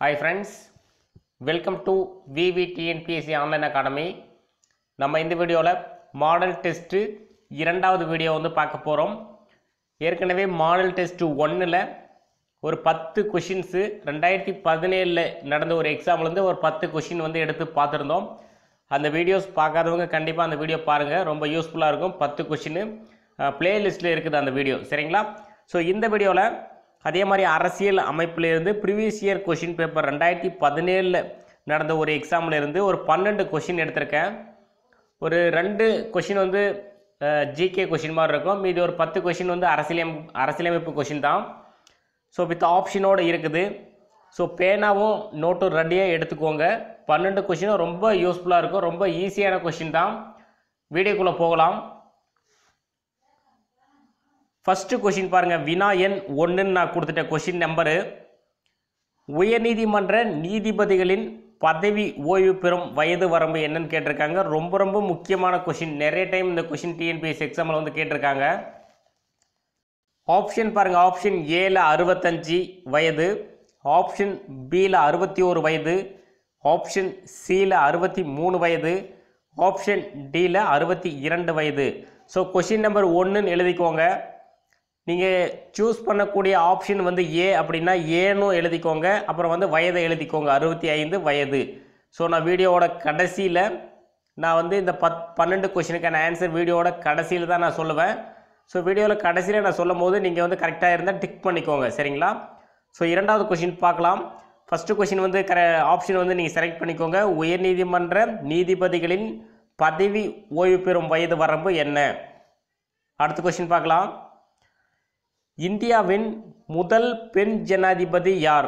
hi friends welcome to VVTNPSC online academy நம்ம இந்த வீடியோவில் மாடல் டெஸ்ட்டு இரண்டாவது வீடியோ வந்து பார்க்க போகிறோம் ஏற்கனவே மாடல் டெஸ்ட்டு ஒன்றில் ஒரு பத்து கொஷின்ஸு ரெண்டாயிரத்தி பதினேழில் நடந்த ஒரு எக்ஸாம்லேருந்து ஒரு பத்து கொஷின் வந்து எடுத்து பார்த்துருந்தோம் அந்த வீடியோஸ் பார்க்காதவங்க கண்டிப்பாக அந்த வீடியோ பாருங்கள் ரொம்ப யூஸ்ஃபுல்லாக இருக்கும் பத்து கொஷின் பிளேலிஸ்ட்டில் இருக்குது அந்த வீடியோ சரிங்களா ஸோ இந்த வீடியோவில் அதே மாதிரி அரசியல் அமைப்பிலிருந்து ப்ரீவியஸ் இயர் கொஷின் பேப்பர் ரெண்டாயிரத்தி பதினேழில் நடந்த ஒரு எக்ஸாமில் இருந்து ஒரு பன்னெண்டு கொஷின் எடுத்திருக்கேன் ஒரு ரெண்டு கொஷின் வந்து ஜிகே கொஷின் மாதிரி இருக்கும் மீதி ஒரு பத்து கொஷின் வந்து அரசியலம் அரசியலமைப்பு கொஷின் தான் ஸோ வித் ஆப்ஷனோடு இருக்குது ஸோ பேனாவும் நோட்டும் ரெடியாக எடுத்துக்கோங்க பன்னெண்டு கொஷினும் ரொம்ப யூஸ்ஃபுல்லாக இருக்கும் ரொம்ப ஈஸியான கொஷின் தான் வீடியோக்குள்ளே போகலாம் ஃபஸ்ட்டு கொஷின் பாருங்கள் வினா எண் ஒன்றுன்னு நான் கொடுத்துட்ட கொஷின் நம்பரு உயர்நீதிமன்ற நீதிபதிகளின் பதவி ஓய்வு பெறும் வயது வரம்பு என்னன்னு கேட்டிருக்காங்க ரொம்ப ரொம்ப முக்கியமான கொஷின் நிறைய டைம் இந்த கொஷின் டிஎன்பிஎஸ் எக்ஸாமில் வந்து கேட்டிருக்காங்க ஆப்ஷன் பாருங்கள் ஆப்ஷன் ஏல அறுபத்தஞ்சி வயது ஆப்ஷன் பியில் அறுபத்தி ஒரு வயது ஆப்ஷன் சியில் அறுபத்தி மூணு வயது ஆப்ஷன் டியில் அறுபத்தி இரண்டு வயது ஸோ கொஷின் நம்பர் ஒன்றுன்னு எழுதிக்கோங்க நீங்கள் சூஸ் பண்ணக்கூடிய ஆப்ஷன் வந்து ஏ அப்படின்னா ஏனும் எழுதிக்கோங்க அப்புறம் வந்து வயதை எழுதிக்கோங்க அறுபத்தி ஐந்து வயது ஸோ நான் வீடியோவோட கடைசியில் நான் வந்து இந்த பத் பன்னெண்டு கொஷினுக்கான ஆன்சர் வீடியோவோட கடைசியில் தான் நான் சொல்லுவேன் ஸோ வீடியோவில் கடைசியில் நான் சொல்லும் போது நீங்கள் வந்து கரெக்டாக இருந்தால் டிக் பண்ணிக்கோங்க சரிங்களா ஸோ இரண்டாவது கொஷின் பார்க்கலாம் ஃபஸ்ட்டு கொஷின் வந்து கர ஆப்ஷன் வந்து நீங்கள் செலக்ட் பண்ணிக்கோங்க உயர்நீதிமன்ற நீதிபதிகளின் பதவி ஓய்வு பெறும் வயது வரம்பு என்ன அடுத்த கொஷின் பார்க்கலாம் இந்தியாவின் முதல் பெண் ஜனாதிபதி யார்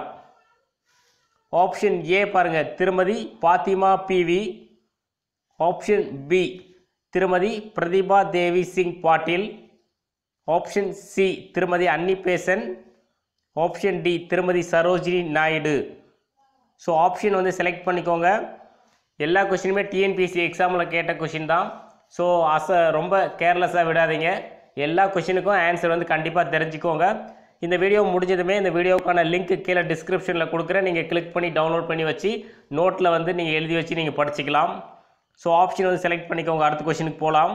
ஆப்ஷன் ஏ பாருங்க திருமதி பாத்திமா பிவி ஆப்ஷன் பி திருமதி பிரதிபா தேவி சிங் பாட்டீல் ஆப்ஷன் சி திருமதி அன்னி பேசன் ஆப்ஷன் டி திருமதி சரோஜினி நாயுடு ஸோ ஆப்ஷன் வந்து செலக்ட் பண்ணிக்கோங்க எல்லா கொஷினுமே டிஎன்பிஎஸ்சி எக்ஸாமில் கேட்ட கொஷின் தான் ஸோ அச ரொம்ப கேர்லெஸ்ஸாக விடாதீங்க எல்லா கொஷினுக்கும் ஆன்சர் வந்து கண்டிப்பாக தெரிஞ்சுக்கோங்க இந்த வீடியோ முடிஞ்சதுமே இந்த வீடியோக்கான லிங்க் கீழே டிஸ்கிரிப்ஷனில் கொடுக்குறேன் நீங்கள் கிளிக் பண்ணி டவுன்லோட் பண்ணி வச்சு நோட்டில் வந்து நீங்கள் எழுதி வச்சு நீங்கள் படிச்சுக்கலாம் ஸோ ஆப்ஷன் வந்து செலக்ட் பண்ணிக்கோங்க அடுத்த கொஷினுக்கு போகலாம்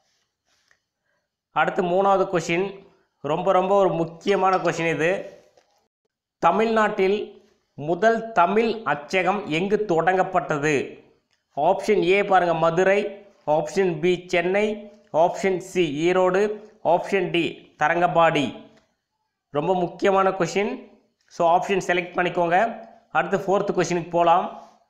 அடுத்து மூணாவது கொஷின் ரொம்ப ரொம்ப ஒரு முக்கியமான கொஷின் இது தமிழ்நாட்டில் முதல் தமிழ் அச்சகம் எங்கு தொடங்கப்பட்டது ஆப்ஷன் ஏ பாருங்கள் Madurai option B Chennai option C Erode option D Tharangambadi ரொம்ப முக்கியமான கொஷின் ஸோ ஆப்ஷன் செலக்ட் பண்ணிக்கோங்க அடுத்து ஃபோர்த்து கொஷினுக்கு போகலாம்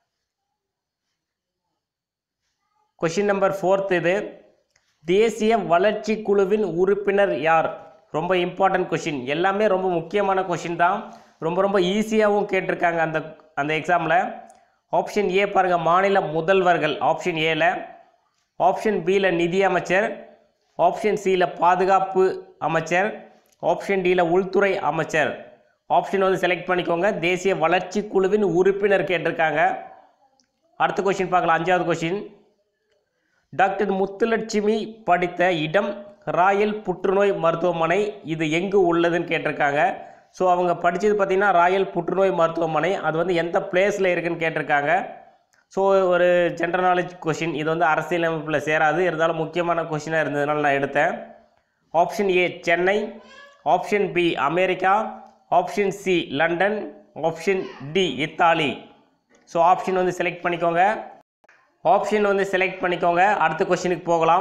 கொஷின் நம்பர் ஃபோர்த் இது தேசிய வளர்ச்சி குழுவின் உறுப்பினர் யார் ரொம்ப இம்பார்ட்டன்ட் கொஷின் எல்லாமே ரொம்ப முக்கியமான கொஷின் தான் ரொம்ப ரொம்ப ஈஸியாகவும் கேட்டிருக்காங்க அந்த அந்த எக்ஸாமில் ஆப்ஷன் ஏ பாருங்கள் மாநில முதல்வர்கள் ஆப்ஷன் ஏல ஆப்ஷன் பியில் நிதி அமைச்சர் ஆப்ஷன் சியில் பாதுகாப்பு அமைச்சர் ஆப்ஷன் டியில் உள்துறை அமைச்சர் ஆப்ஷன் வந்து செலக்ட் பண்ணிக்கோங்க தேசிய வளர்ச்சி குழுவின் உறுப்பினர் கேட்டிருக்காங்க அடுத்த கொஷின் பார்க்கலாம் அஞ்சாவது கொஷின் டாக்டர் முத்துலட்சுமி படித்த இடம் ராயல் புற்றுநோய் மருத்துவமனை இது எங்கு உள்ளதுன்னு கேட்டிருக்காங்க ஸோ அவங்க படித்தது பார்த்திங்கன்னா ராயல் புற்றுநோய் மருத்துவமனை அது வந்து எந்த பிளேஸில் இருக்குன்னு கேட்டிருக்காங்க ஸோ ஒரு ஜென்ரல் நாலேஜ் கொஷின் இது வந்து அரசியலமைப்பில் சேராது இருந்தாலும் முக்கியமான கொஷினாக இருந்ததுனால நான் எடுத்தேன் option A Chennai option B America option C London option D Italy so option வந்து செலக்ட் பண்ணிக்கோங்க ஆப்ஷன் வந்து செலக்ட் பண்ணிக்கோங்க அடுத்த கொஷினுக்கு போகலாம்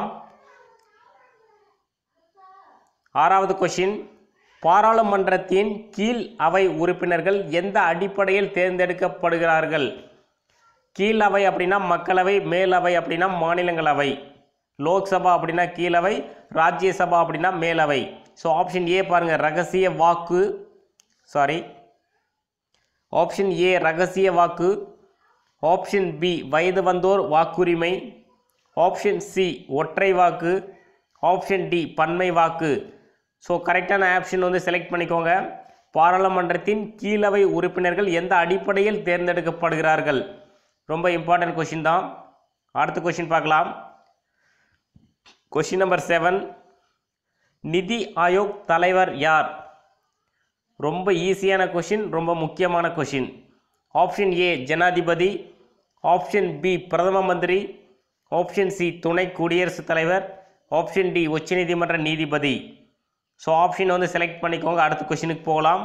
ஆறாவது கொஷின் பாராளுமன்றத்தின் கீழ் அவை உறுப்பினர்கள் எந்த அடிப்படையில் தேர்ந்தெடுக்கப்படுகிறார்கள் கீழ் அவை அப்படின்னா மக்களவை மேலவை அப்படின்னா மாநிலங்களவை லோக்சபா அப்படின்னா கீழவை ராஜ்யசபா அப்படின்னா மேலவை ஸோ ஆப்ஷன் ஏ பாருங்கள் ரகசிய வாக்கு சாரி ஆப்ஷன் ஏ ரகசிய வாக்கு ஆப்ஷன் பி வயது வந்தோர் வாக்குரிமை ஆப்ஷன் சி ஒற்றை வாக்கு ஆப்ஷன் டி பன்மை வாக்கு ஸோ கரெக்டான ஆப்ஷன் வந்து செலக்ட் பண்ணிக்கோங்க பாராளுமன்றத்தின் கீழவை உறுப்பினர்கள் எந்த அடிப்படையில் தேர்ந்தெடுக்கப்படுகிறார்கள் ரொம்ப இம்பார்ட்டன்ட் கொஷின் தான் அடுத்த கொஷின் பார்க்கலாம் கொஷின் நம்பர் செவன் நிதி ஆயோக் தலைவர் யார் ரொம்ப ஈஸியான கொஷின் ரொம்ப முக்கியமான கொஷின் ஆப்ஷன் ஏ ஜனாதிபதி ஆப்ஷன் பி பிரதம மந்திரி ஆப்ஷன் சி துணை குடியரசுத் தலைவர் ஆப்ஷன் டி உச்சநீதிமன்ற நீதிபதி ஸோ ஆப்ஷன் வந்து செலக்ட் பண்ணிக்கோங்க அடுத்த கொஷினுக்கு போகலாம்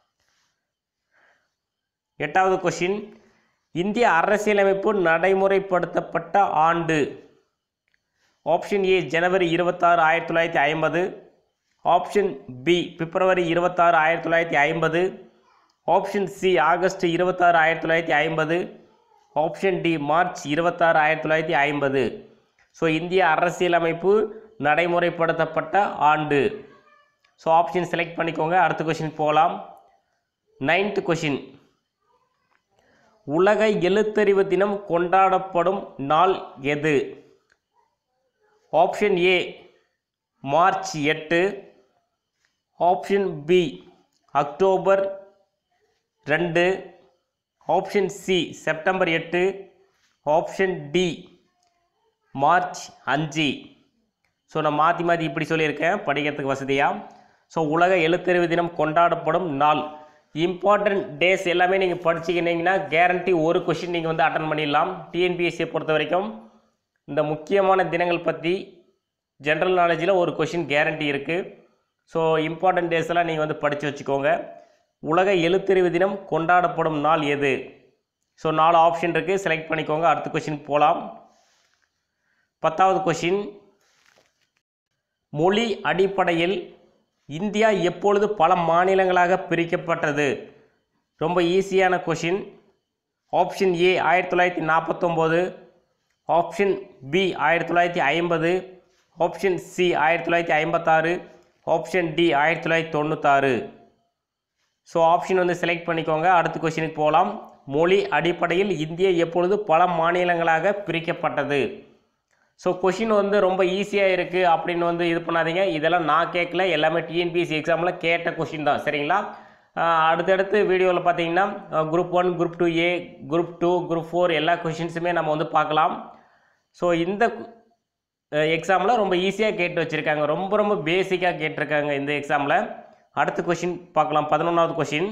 எட்டாவது கொஷின் இந்திய அரசியலமைப்பு நடைமுறைப்படுத்தப்பட்ட ஆண்டு ஆப்ஷன் ஏ ஜனவரி இருபத்தாறு ஆயிரத்தி தொள்ளாயிரத்தி ஐம்பது ஆப்ஷன் பி பிப்ரவரி இருபத்தாறு ஆயிரத்தி தொள்ளாயிரத்தி ஐம்பது ஆப்ஷன் சி ஆகஸ்ட் இருபத்தாறு ஆயிரத்தி தொள்ளாயிரத்தி ஐம்பது ஆப்ஷன் டி மார்ச் இருபத்தாறு ஆயிரத்தி தொள்ளாயிரத்தி ஐம்பது ஸோ இந்திய அரசியலமைப்பு நடைமுறைப்படுத்தப்பட்ட ஆண்டு ஸோ ஆப்ஷன் செலக்ட் பண்ணிக்கோங்க அடுத்த கொஷின் போகலாம் நைன்த் கொஷின் உலக எழுத்தறிவு தினம் கொண்டாடப்படும் நாள் எது ஆப்ஷன் ஏ மார்ச் எட்டு ஆப்ஷன் பி அக்டோபர் ரெண்டு ஆப்ஷன் சி செப்டம்பர் எட்டு ஆப்ஷன் டி மார்ச் அஞ்சு ஸோ நான் மாற்றி மாற்றி இப்படி சொல்லியிருக்கேன் படிக்கிறதுக்கு வசதியாக ஸோ உலக எழுத்தறிவு தினம் கொண்டாடப்படும் நாள் இம்பார்ட்டன்ட் டேஸ் எல்லாமே நீங்கள் படிச்சுக்கினீங்கன்னா கேரண்டி ஒரு கொஷின் நீங்கள் வந்து அட்டன் பண்ணிடலாம் டிஎன்பிஎஸ்சியை பொறுத்த வரைக்கும் இந்த முக்கியமான தினங்கள் பற்றி ஜென்ரல் நாலேஜில் ஒரு கொஷின் கேரண்டி இருக்குது ஸோ இம்பார்ட்டன்ட் டேஸ் எல்லாம் நீங்கள் வந்து படித்து வச்சுக்கோங்க உலக எழுத்தறிவு தினம் கொண்டாடப்படும் நாள் எது ஸோ நாலு ஆப்ஷன் இருக்குது செலக்ட் பண்ணிக்கோங்க அடுத்த கொஷின் போகலாம் பத்தாவது கொஷின் மொழி அடிப்படையில் இந்தியா எப்பொழுது பல மாநிலங்களாக பிரிக்கப்பட்டது ரொம்ப ஈஸியான கொஷின் ஆப்ஷன் ஏ ஆயிரத்தி தொள்ளாயிரத்தி நாற்பத்தொம்போது ஆப்ஷன் பி ஆயிரத்தி தொள்ளாயிரத்தி ஐம்பது ஆப்ஷன் சி ஆயிரத்தி தொள்ளாயிரத்தி ஐம்பத்தாறு ஆப்ஷன் டி ஆயிரத்தி தொள்ளாயிரத்தி தொண்ணூத்தாறு ஸோ ஆப்ஷன் வந்து செலக்ட் பண்ணிக்கோங்க அடுத்த கொஷினுக்கு போகலாம் மொழி அடிப்படையில் இந்தியா எப்பொழுது பல மாநிலங்களாக பிரிக்கப்பட்டது ஸோ கொஷின் வந்து ரொம்ப ஈஸியாக இருக்குது அப்படின்னு வந்து இது பண்ணாதீங்க இதெல்லாம் நான் கேட்கல எல்லாமே டிஎன்பிஎஸ்சி எக்ஸாமில் கேட்ட கொஷின் தான் சரிங்களா ஆஹ் அடுத்தடுத்து வீடியோவில் பார்த்தீங்கன்னா group one group two A group two group four எல்லா கொஷின்ஸுமே நம்ம வந்து பார்க்கலாம் ஸோ இந்த எக்ஸாமில் ரொம்ப ஈஸியாக கேட்டு வச்சுருக்காங்க ரொம்ப ரொம்ப பேசிக்காக கேட்டிருக்காங்க இந்த எக்ஸாமில் அடுத்த கொஷின் பார்க்கலாம் பதினொன்றாவது கொஷின்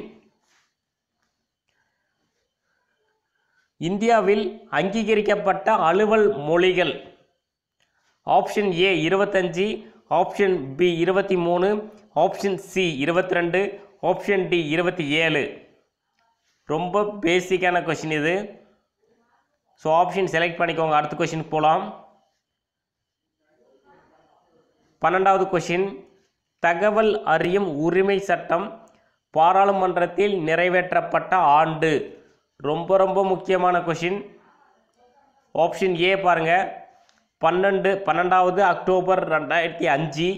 இந்தியாவில் அங்கீகரிக்கப்பட்ட அலுவல் மொழிகள் ஆப்ஷன் ஏ இருபத்தஞ்சி ஆப்ஷன் பி இருபத்தி மூணு ஆப்ஷன் சி இருபத்தி ரெண்டு ஆப்ஷன் டி இருபத்தி ஏழு ரொம்ப பேசிக்கான கொஷின் இது ஸோ ஆப்ஷன் செலக்ட் பண்ணிக்கோங்க அடுத்த கொஷின் போகலாம் பன்னெண்டாவது கொஷின் தகவல் அறியும் உரிமை சட்டம் பாராளுமன்றத்தில் நிறைவேற்றப்பட்ட ஆண்டு ரொம்ப ரொம்ப முக்கியமான கொஷின் ஆப்ஷன் ஏ பாருங்க பன்னெண்டு பன்னெண்டாவது அக்டோபர் ரெண்டாயிரத்தி அஞ்சு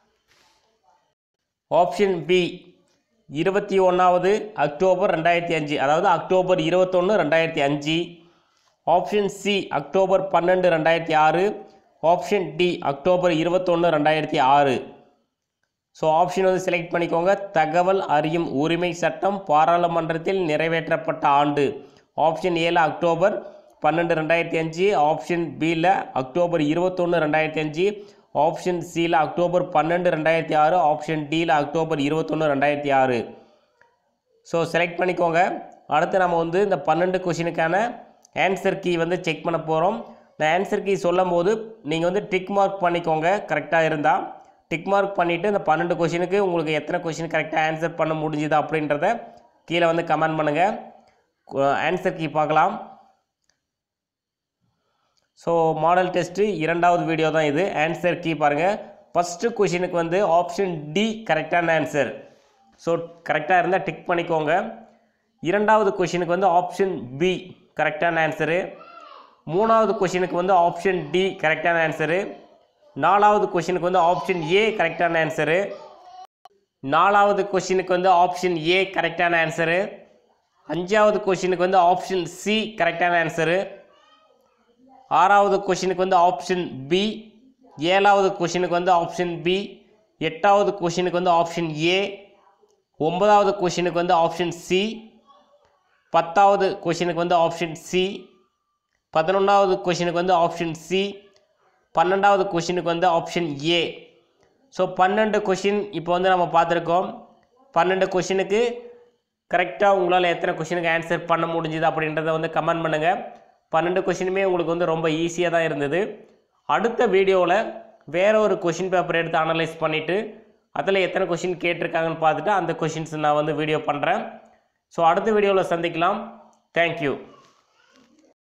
ஆப்ஷன் பி இருபத்தி ஒன்றாவது அக்டோபர் ரெண்டாயிரத்தி அஞ்சு அதாவது அக்டோபர் இருபத்தொன்று ரெண்டாயிரத்தி அஞ்சு ஆப்ஷன் சி அக்டோபர் பன்னெண்டு ரெண்டாயிரத்தி ஆறு ஆப்ஷன் டி அக்டோபர் இருபத்தொன்று ரெண்டாயிரத்தி ஆறு ஸோ ஆப்ஷன் வந்து செலக்ட் பண்ணிக்கோங்க தகவல் அறியும் உரிமை சட்டம் பாராளுமன்றத்தில் நிறைவேற்றப்பட்ட ஆண்டு ஆப்ஷன் ஏல அக்டோபர் பன்னெண்டு ரெண்டாயிரத்தி அஞ்சு ஆப்ஷன் பியில் அக்டோபர் இருபத்தொன்று ரெண்டாயிரத்தி அஞ்சு ஆப்ஷன் சியில் அக்டோபர் பன்னெண்டு ரெண்டாயிரத்தி ஆறு ஆப்ஷன் டியில் அக்டோபர் இருபத்தொன்று ரெண்டாயிரத்தி ஆறு ஸோ செலக்ட் பண்ணிக்கோங்க அடுத்து நம்ம வந்து இந்த பன்னெண்டு கொஷினுக்கான ஆன்சர் கீ வந்து செக் பண்ண போகிறோம் இந்த ஆன்சர் கீ சொல்லும் போது நீங்கள் வந்து டிக் மார்க் பண்ணிக்கோங்க கரெக்டாக இருந்தால் டிக் மார்க் பண்ணிவிட்டு இந்த பன்னெண்டு கொஷினுக்கு உங்களுக்கு எத்தனை கொஷின் கரெக்டாக ஆன்சர் பண்ண முடிஞ்சுது அப்படின்றத கீழே வந்து கமெண்ட் பண்ணுங்கள் ஆன்சர் கீ பார்க்கலாம் ஸோ மாடல் டெஸ்ட்டு இரண்டாவது வீடியோ தான் இது ஆன்சர் கீ பாருங்கள் ஃபஸ்ட்டு கொஷினுக்கு வந்து ஆப்ஷன் டி கரெக்டான ஆன்சர் ஸோ கரெக்டாக இருந்தால் டிக் பண்ணிக்கோங்க இரண்டாவது கொஷினுக்கு வந்து ஆப்ஷன் பி கரெக்டான ஆன்சரு மூணாவது கொஷினுக்கு வந்து ஆப்ஷன் டி கரெக்டான ஆன்சரு நாலாவது கொஷினுக்கு வந்து ஆப்ஷன் ஏ கரெக்டான ஆன்சரு நாலாவது கொஷினுக்கு வந்து ஆப்ஷன் ஏ கரெக்டான ஆன்சரு அஞ்சாவது கொஷினுக்கு வந்து ஆப்ஷன் சி கரெக்டான ஆன்சரு ஆறாவது கொஷினுக்கு வந்து ஆப்ஷன் பி ஏழாவது கொஷினுக்கு வந்து ஆப்ஷன் பி எட்டாவது கொஷினுக்கு வந்து ஆப்ஷன் ஏ ஒன்பதாவது கொஷினுக்கு வந்து ஆப்ஷன் சி பத்தாவது கொஷினுக்கு வந்து ஆப்ஷன் சி பதினொன்றாவது கொஷினுக்கு வந்து ஆப்ஷன் சி பன்னெண்டாவது கொஷினுக்கு வந்து ஆப்ஷன் ஏ ஸோ பன்னெண்டு கொஷின் இப்போ வந்து நம்ம பார்த்துருக்கோம் பன்னெண்டு கொஷினுக்கு கரெக்டாக உங்களால் எத்தனை கொஷினுக்கு ஆன்சர் பண்ண முடிஞ்சுது அப்படின்றத வந்து கமெண்ட் பண்ணுங்கள் பன்னெண்டு கொஷினுமே உங்களுக்கு வந்து ரொம்ப ஈஸியாக தான் இருந்தது அடுத்த வீடியோவில் வேற ஒரு கொஷின் பேப்பர் எடுத்து அனலைஸ் பண்ணிவிட்டு அதில் எத்தனை கொஷின் கேட்டிருக்காங்கன்னு பார்த்துட்டு அந்த கொஷின்ஸ் நான் வந்து வீடியோ பண்ணுறேன் ஸோ அடுத்த வீடியோவில் சந்திக்கலாம் தேங்க்யூ